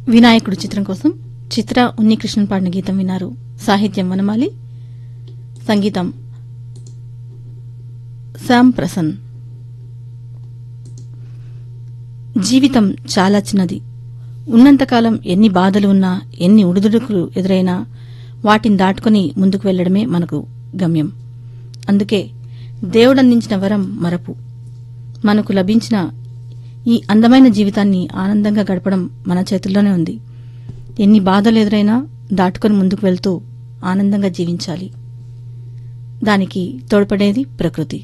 వినాయకుడు చిత్రం కోసం చిత్ర ఉన్నికృష్ణన్ పాడిన గీతం విన్నారు సాహిత్యం వనమాలి సంగీతం శామ్ ప్రసన్ జీవితం చాలా చిన్నది ఉన్నంతకాలం ఎన్ని బాధలు ఉన్నా ఎన్ని ఉడుదుడుకులు ఎదురైనా వాటిని దాటుకుని ముందుకు వెళ్లడమే మనకు గమ్యం అందుకే దేవుడందించిన వరం మరపు మనకు లభించిన ఈ అందమైన జీవితాన్ని ఆనందంగా గడపడం మన చేతుల్లోనే ఉంది ఎన్ని బాధలు ఎదురైనా దాటుకొని ముందుకు వెళ్తూ ఆనందంగా జీవించాలి దానికి తోడ్పడేది ప్రకృతి